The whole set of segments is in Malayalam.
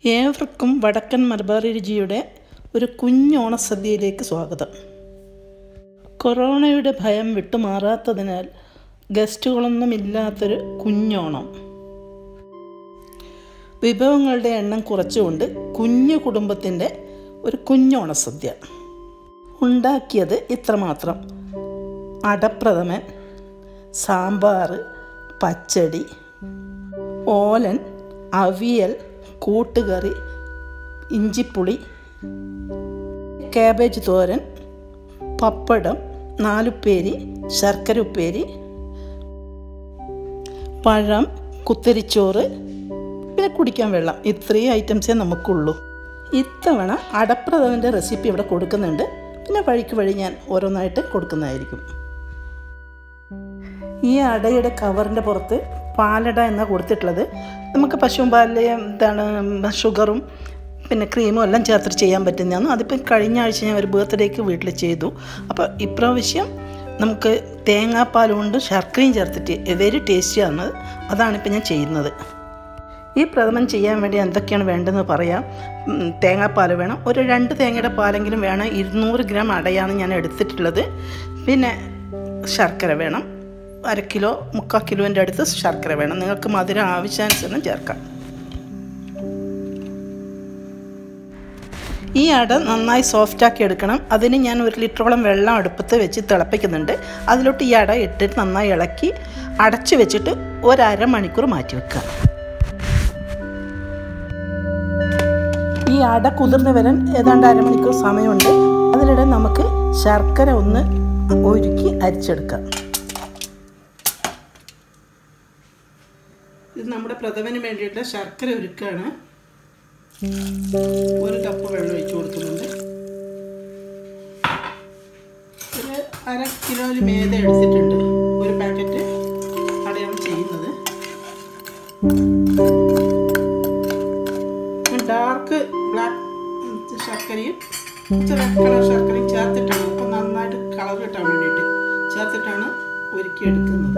ഏവർക്കും വടക്കൻ മലബാറി രുചിയുടെ ഒരു കുഞ്ഞോണസദ്യയിലേക്ക് സ്വാഗതം കൊറോണയുടെ ഭയം വിട്ടുമാറാത്തതിനാൽ ഗസ്റ്റുകളൊന്നുമില്ലാത്തൊരു കുഞ്ഞോണം വിഭവങ്ങളുടെ എണ്ണം കുറച്ചുകൊണ്ട് കുഞ്ഞു കുടുംബത്തിൻ്റെ ഒരു കുഞ്ഞോണസദ്യ ഉണ്ടാക്കിയത് ഇത്രമാത്രം അടപ്രഥമൻ സാമ്പാർ പച്ചടി ഓലൻ അവിയൽ കൂട്ടുകറി ഇഞ്ചിപ്പുളി കാബേജ് തോരൻ പപ്പടം നാലുപ്പേരി ശർക്കര ഉപ്പേരി പഴം കുത്തരിച്ചോറ് പിന്നെ കുടിക്കാൻ വെള്ളം ഇത്രയും ഐറ്റംസേ നമുക്കുള്ളൂ ഇത്തവണ അടപ്രഥമൻ്റെ റെസിപ്പി ഇവിടെ കൊടുക്കുന്നുണ്ട് പിന്നെ വഴിക്ക് വഴി ഞാൻ ഓരോന്നായിട്ട് കൊടുക്കുന്നതായിരിക്കും ഈ അടയുടെ കവറിൻ്റെ പുറത്ത് പാലട എന്നാണ് കൊടുത്തിട്ടുള്ളത് നമുക്ക് പശുവും പാലിലെ എന്താണ് ഷുഗറും പിന്നെ ക്രീമും എല്ലാം ചേർത്തിട്ട് ചെയ്യാൻ പറ്റുന്നതാണ് അതിപ്പോൾ കഴിഞ്ഞ ആഴ്ച ഞാൻ ഒരു ബർത്ത്ഡേക്ക് വീട്ടിൽ ചെയ്തു അപ്പോൾ ഇപ്രാവശ്യം നമുക്ക് തേങ്ങാപ്പാൽ കൊണ്ട് ശർക്കരയും ചേർത്തിട്ട് വെരി ടേസ്റ്റിയാണ് അതാണിപ്പോൾ ഞാൻ ചെയ്യുന്നത് ഈ പ്രഥമൻ ചെയ്യാൻ വേണ്ടി എന്തൊക്കെയാണ് വേണ്ടതെന്ന് പറയാം ഉം, തേങ്ങാപ്പാൽ വേണം ഒരു രണ്ട് തേങ്ങയുടെ പാലെങ്കിലും വേണം ഇരുന്നൂറ് ഗ്രാം അടയാണ് ഞാൻ എടുത്തിട്ടുള്ളത് പിന്നെ ശർക്കര വേണം അര കിലോ മുക്കാൽ കിലോൻ്റെ അടുത്ത് ശർക്കര വേണം നിങ്ങൾക്ക് മധുരം ആവശ്യാനുസരണം ചേർക്കാം ഈ അട നന്നായി സോഫ്റ്റാക്കി എടുക്കണം അതിന് ഞാൻ ഒരു ലിറ്ററോളം വെള്ളം അടുപ്പത്ത് വെച്ച് തിളപ്പിക്കുന്നുണ്ട് അതിലോട്ട് ഈ അട ഇട്ടിട്ട് നന്നായി ഇളക്കി അടച്ചു വെച്ചിട്ട് ഒരര മണിക്കൂർ മാറ്റി വെക്കുക ഈ അട കുതിർന്ന് വരാൻ ഏതാണ്ട് അരമണിക്കൂർ സമയമുണ്ട് അതിനിടെ നമുക്ക് ശർക്കര ഒന്ന് ഒരുക്കി അരിച്ചെടുക്കാം ഇത് നമ്മുടെ പ്രഥമന് വേണ്ടിയിട്ട് ശർക്കര ഒരുക്കാണ് ഒരു കപ്പ് വെള്ളം ഒഴിച്ചു കൊടുക്കുന്നുണ്ട് ഒരു അര കിലോയിൽ മേത എടുത്തിട്ടുണ്ട് ഒരു പാക്കറ്റ് അടയാണ് ചെയ്യുന്നത് ഡാർക്ക് ബ്ലാക്ക് ശർക്കരയും റെഡ് കളർ ശർക്കരയും ചേർത്തിട്ടാണ് അപ്പോൾ നന്നായിട്ട് കളർ കിട്ടാൻ വേണ്ടിയിട്ട് ചേർത്തിട്ടാണ് ഒരുക്കിയെടുക്കുന്നത്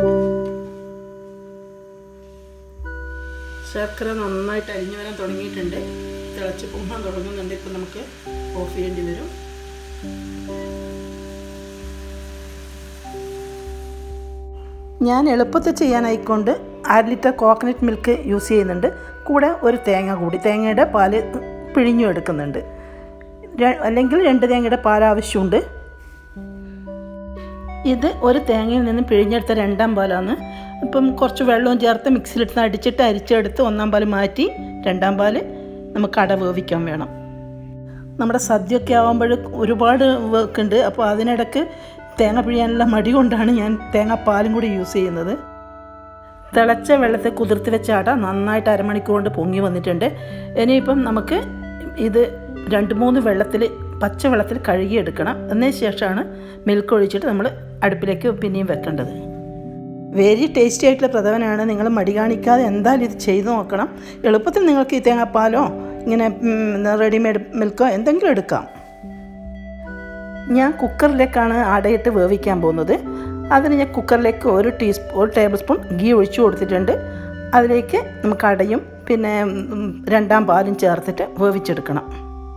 ശർക്കര നന്നായിട്ട് അരിഞ്ഞു വരാൻ തുടങ്ങിയിട്ടുണ്ട് തിളച്ച് പൊങ്ങാൻ തുടങ്ങുന്നുണ്ട് ഇപ്പം നമുക്ക് ഓഫ് ചെയ്യേണ്ടി വരും ഞാൻ എളുപ്പത്തിൽ ചെയ്യാനായിക്കൊണ്ട് അര ലിറ്റർ കോക്കനട്ട് മിൽക്ക് യൂസ് ചെയ്യുന്നുണ്ട് കൂടെ ഒരു തേങ്ങ കൂടി തേങ്ങയുടെ പാല് പിഴിഞ്ഞു എടുക്കുന്നുണ്ട് ര- അല്ലെങ്കിൽ രണ്ട് തേങ്ങയുടെ പാൽ ആവശ്യമുണ്ട് ഇത് ഒരു തേങ്ങയിൽ നിന്ന് പിഴിഞ്ഞെടുത്ത രണ്ടാം പാലാണ് ഇപ്പം കുറച്ച് വെള്ളവും ചേർത്ത് മിക്സിയിലിട്ട് അടിച്ചിട്ട് അരിച്ചെടുത്ത് ഒന്നാം പാൽ മാറ്റി രണ്ടാം പാൽ നമുക്ക് അട വേവിക്കാൻ വേണം നമ്മുടെ സദ്യയൊക്കെ ആകുമ്പോൾ ഒരുപാട് വർക്ക് ഉണ്ട് അപ്പോൾ അതിനിടയ്ക്ക് തേങ്ങ പിഴിയാനുള്ള മടി കൊണ്ടാണ് ഞാൻ തേങ്ങാപ്പാലും കൂടി യൂസ് ചെയ്യുന്നത് തിളച്ച വെള്ളത്തിൽ കുതിർത്ത് വെച്ച അട നന്നായിട്ട് അരമണിക്കൂർ കൊണ്ട് പൊങ്ങി വന്നിട്ടുണ്ട് ഇനിയിപ്പം നമുക്ക് ഇത് രണ്ട് മൂന്ന് വെള്ളത്തിൽ പച്ച വെള്ളത്തിൽ കഴുകിയെടുക്കണം എന്നതിന് ശേഷമാണ് മിൽക്ക് ഒഴിച്ചിട്ട് നമ്മൾ അടുപ്പിലേക്ക് പിന്നെയും വെക്കേണ്ടത് വെരി ടേസ്റ്റി ആയിട്ടുള്ള പ്രഥമനാണ് നിങ്ങൾ മടി കാണിക്കാതെ എന്തായാലും ഇത് ചെയ്തു നോക്കണം എളുപ്പത്തിൽ നിങ്ങൾക്ക് ഈ തേങ്ങാപ്പാലോ ഇങ്ങനെ റെഡിമെയ്ഡ് മിൽക്കോ എന്തെങ്കിലും എടുക്കാം ഞാൻ കുക്കറിലേക്കാണ് അടയിട്ട് വേവിക്കാൻ പോകുന്നത് അതിന് ഞാൻ കുക്കറിലേക്ക് ഒരു ടീസ്പൂ ഒരു ടേബിൾ സ്പൂൺ ഗീ ഒഴിച്ചു കൊടുത്തിട്ടുണ്ട് അതിലേക്ക് നമുക്ക് അടയും പിന്നെ ഉം, രണ്ടാം പാലും ചേർത്തിട്ട് വേവിച്ചെടുക്കണം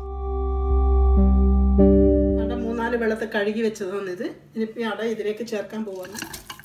അട മൂന്നാല് വെള്ളത്തിൽ കഴുകി വെച്ചതാണ് ഇത് ഇനിയിപ്പോൾ ഈ അട ഇതിലേക്ക് ചേർക്കാൻ പോവാണ്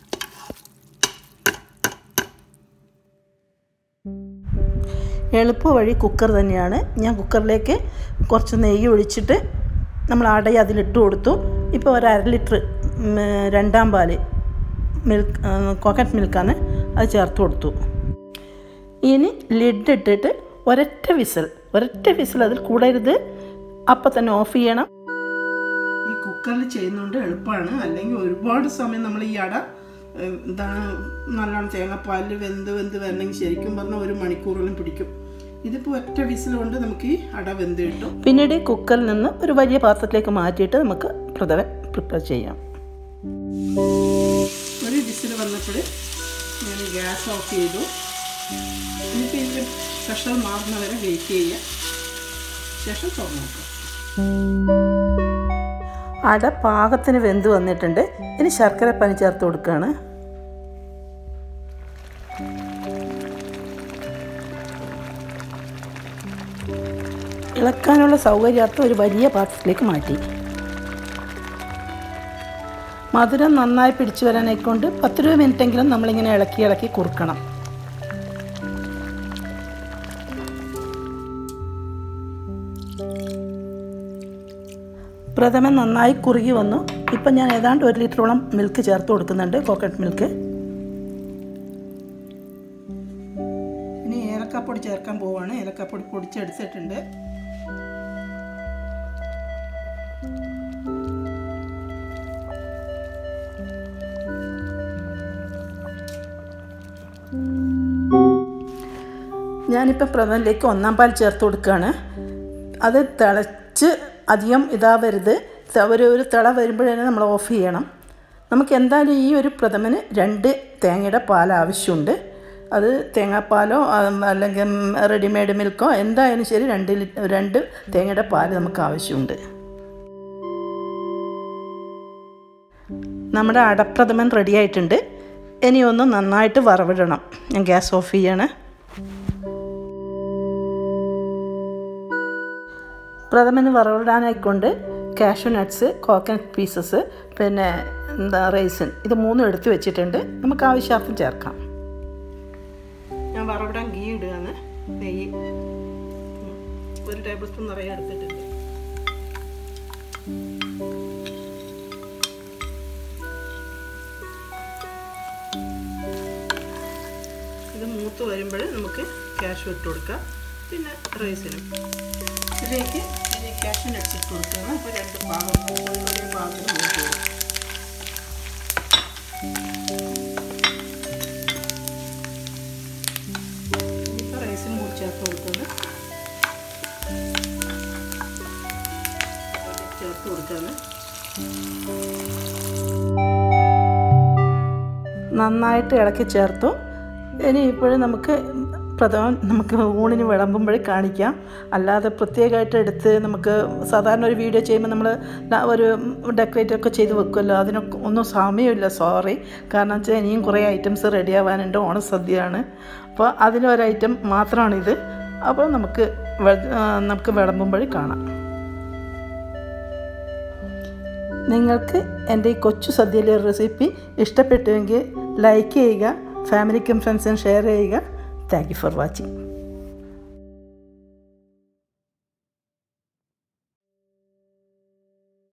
എളുപ്പ വഴി കുക്കർ തന്നെയാണ് ഞാൻ കുക്കറിലേക്ക് കുറച്ച് നെയ്യ് ഒഴിച്ചിട്ട് നമ്മൾ അടയെ അതിലിട്ട് കൊടുത്തു ഇപ്പോൾ ഒരു അര ലിറ്റർ ഉം, രണ്ടാം പാല് മിൽക്ക് കോക്കനട്ട് മിൽക്കാണ് അത് ചേർത്ത് കൊടുത്തു ഇനി ലിഡ് ഇട്ടിട്ട് ഒരൊറ്റ വിസിൽ ഒരൊറ്റ വിസിൽ അതിൽ കൂടരുത് അപ്പം തന്നെ ഓഫ് ചെയ്യണം ഈ കുക്കറിൽ ചെയ്യുന്നതുകൊണ്ട് എളുപ്പമാണ് അല്ലെങ്കിൽ ഒരുപാട് സമയം നമ്മൾ ഈ അട ഏഹ്, എന്താണ് നല്ലോണം തേങ്ങാപ്പാലിൽ വെന്ത് വെന്ത് വരണമെങ്കിൽ ശരിക്കും പറഞ്ഞാൽ ഒരു മണിക്കൂറോളം പിടിക്കും ഇതിപ്പോൾ ഒറ്റ വിസിൽ കൊണ്ട് നമുക്ക് ഈ അട വെന്ത് കിട്ടും പിന്നീട് ഈ കുക്കറിൽ നിന്ന് ഒരു വലിയ പാത്രത്തിലേക്ക് മാറ്റിയിട്ട് നമുക്ക് പ്രഥമൻ പ്രിപ്പയർ ചെയ്യാം ഒരു വിസിൽ വന്നപ്പോൾ ഞാൻ ഗ്യാസ് ഓഫ് ചെയ്തു ഇനിയിപ്പോൾ ഇതിൻ്റെ പ്രഷർ മാറുന്നവരെ വെയിറ്റ് ചെയ്യാം ശേഷം തുറന്നു നോക്കാം അട പാകത്തിന് വെന്ത് വന്നിട്ടുണ്ട് ഇനി ശർക്കര പനി ചേർത്ത് കൊടുക്കുകയാണ് ഇളക്കാനുള്ള സൗകര്യാർത്ഥം ഒരു വലിയ പാത്രത്തിലേക്ക് മാറ്റി മധുരം നന്നായി പിടിച്ചു വരാനായിക്കൊണ്ട് പത്തിരുപത് മിനിറ്റെങ്കിലും നമ്മളിങ്ങനെ ഇളക്കി ഇളക്കി കുറുക്കണം പ്രഥമൻ നന്നായി കുറുകി വന്നു ഇപ്പം ഞാൻ ഏതാണ്ട് ഒരു ലിറ്ററോളം മിൽക്ക് ചേർത്ത് കൊടുക്കുന്നുണ്ട് കോക്കനട്ട് മിൽക്ക് ഇനി ഏലക്കാപ്പൊടി ചേർക്കാൻ പോവാണ് ഏലക്കാപ്പൊടി പൊടിച്ചെടുത്തിട്ടുണ്ട് ഞാനിപ്പോൾ പ്രഥമനിലേക്ക് ഒന്നാം പാൽ ചേർത്ത് കൊടുക്കുകയാണ് അത് തിളച്ച് അധികം ഇതാവരുത് ത- ഒരു ഒരു തിള വരുമ്പോഴേ നമ്മൾ ഓഫ് ചെയ്യണം നമുക്ക് എന്തായാലും ഈ ഒരു പ്രഥമന് രണ്ട് തേങ്ങയുടെ പാൽ ആവശ്യമുണ്ട് അത് തേങ്ങാപ്പാലോ ഉം, അല്ലെങ്കിൽ റെഡിമെയ്ഡ് മിൽക്കോ എന്തായാലും ശരി രണ്ട് ലി രണ്ട് തേങ്ങയുടെ പാൽ നമുക്ക് ആവശ്യമുണ്ട് നമ്മുടെ അടപ്രഥമൻ റെഡി ആയിട്ടുണ്ട് ഇനി ഒന്ന് നന്നായിട്ട് വറവിടണം ഞാൻ ഗ്യാസ് ഓഫ് ചെയ്യണേ പ്രഥമന് വറവിടാനായിക്കൊണ്ട് കാഷ്യൂ നട്ട്സ് കോക്കനട്ട് പീസസ് പിന്നെ എന്താ റൈസിൻ ഇത് മൂന്നും എടുത്ത് വെച്ചിട്ടുണ്ട് നമുക്ക് ആവശ്യാർത്ഥം ചേർക്കാം ഞാൻ വറവിടാൻ ഗീ ഇടുകയാണ് നെയ്യ് ഉം. ഒരു ടേബിൾ സ്പൂൺ നിറയെ എടുത്തിട്ടുണ്ട് ഇത് മൂത്ത് വരുമ്പോൾ നമുക്ക് ക്യാഷ് ഇട്ട് കൊടുക്കാം പിന്നെ റൈസിനും ഇതിലേക്ക് ഇനി ക്യാഷ് നട്ട്സ് ഇട്ട് കൊടുക്കണം അപ്പോൾ രണ്ട് പാകം ഒരേ പാകത്തിന് മൂത്ത് വരും ഇനിയിപ്പോൾ റൈസിന് കൂടി ചേർത്ത് കൊടുക്കുന്നത് ചേർത്ത് കൊടുക്കാണ് നന്നായിട്ട് ഇളക്കി ചേർത്തു ഇനി ഇപ്പോഴും നമുക്ക് പ്രഥമൻ നമുക്ക് ഊണിന് വിളമ്പുമ്പോഴേ കാണിക്കാം അല്ലാതെ പ്രത്യേകമായിട്ട് എടുത്ത് നമുക്ക് സാധാരണ ഒരു വീഡിയോ ചെയ്യുമ്പോൾ നമ്മൾ ഒരു ഡെക്കറേറ്റ് ഒക്കെ ചെയ്ത് വെക്കുമല്ലോ അതിനൊക്കെ ഒന്നും സമയമില്ല സോറി കാരണം വെച്ചാൽ ഇനിയും കുറേ ഐറ്റംസ് റെഡി ആവാനുണ്ട് ഓണസദ്യയാണ് അപ്പോൾ അതിലൊരു ഐറ്റം മാത്രമാണിത് അപ്പോൾ നമുക്ക് വെ- ആ, നമുക്ക് വിളമ്പുമ്പോഴേ കാണാം നിങ്ങൾക്ക് എൻ്റെ ഈ കൊച്ചു സദ്യയിലെ റെസിപ്പി ഇഷ്ടപ്പെട്ടുവെങ്കിൽ ലൈക്ക് ചെയ്യുക ഫാമിലിക്കും ഫ്രണ്ട്സിനും ഷെയർ ചെയ്യുക താങ്ക് യു ഫോർ വാച്ചിങ്